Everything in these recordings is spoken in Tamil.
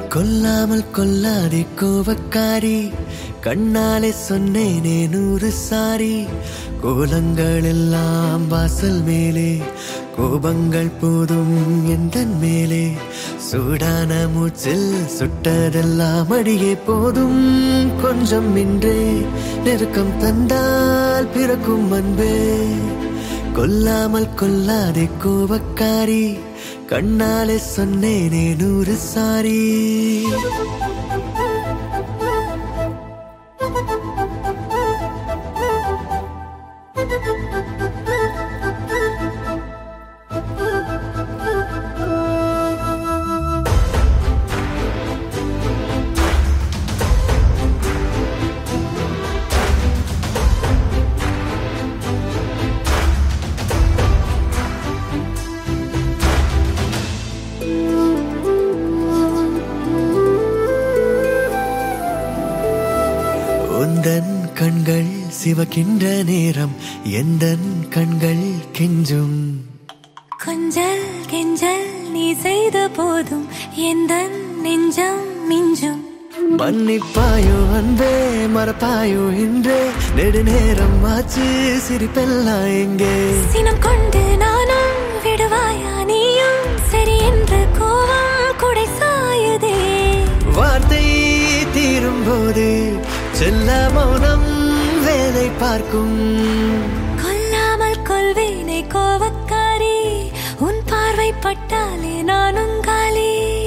கொல்லாமல் கொல்லாதே கோவக்காரி கண்ணாலே சொன்னேனே நூறு சாரி கோலங்கள் எல்லாம் வாசல் மேலே கோபங்கள் போதும் எந்தன் மேலே சூடான மூச்சில் சுட்டதெல்லாம் அடியே போதும் கொஞ்சம் இன்றே நெருக்கம் தந்தால் பிறக்கும் அன்பே கொல்லாமல் கொல்லாதே கோபக்காரி கண்ணாலே சொன்னேனே நூறு சாரி உந்தன் கண்கள் சிவக்கின்ற நேரம் எந்தன் கண்கள் கெஞ்சும் கொஞ்சல் கெஞ்சல் நீ செய்த போதும் எந்த நெஞ்சம் மிஞ்சும் மன்னிப்பாயோ அன்பே மறப்பாயோ இன்றே நெடுநேரம் ஆச்சு சிரிப்பெல்லாம் எங்கே சினம் கொண்டு நானும் விடுவாயா நீயும் சரி என்று கோவம் குடை சாயுதே வார்த்தை தீரும் போது செல்ல மௌனம் வேலை பார்க்கும் கொல்லாமல் கொள்வேனே கோவக்காரி உன் பார்வை பட்டாலே நானும் காலி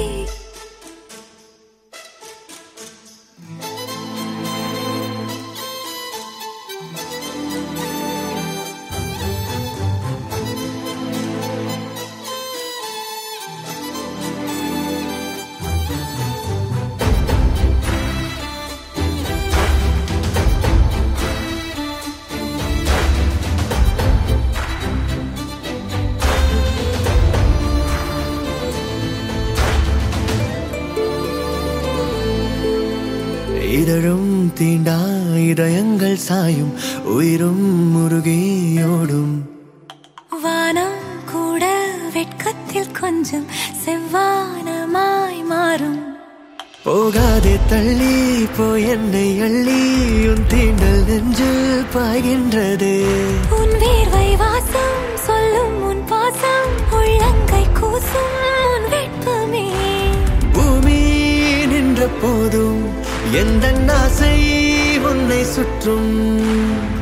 இதழும் தீண்டா இதயங்கள் சாயும் உயிரும் முருகியோடும் வானம் கூட வெட்கத்தில் கொஞ்சம் செவ்வானமாய் மாறும் போகாதே தள்ளி போய் என்னை அள்ளி உன் தீண்டல் நெஞ்சில் பாய்கின்றது உன் வேர்வை வாசம் சொல்லும் உன் பாசம் உள்ளங்கை கூசும் உன் வெட்பமே பூமி நின்ற போதும் எந்த ஆசை உன்னை சுற்றும்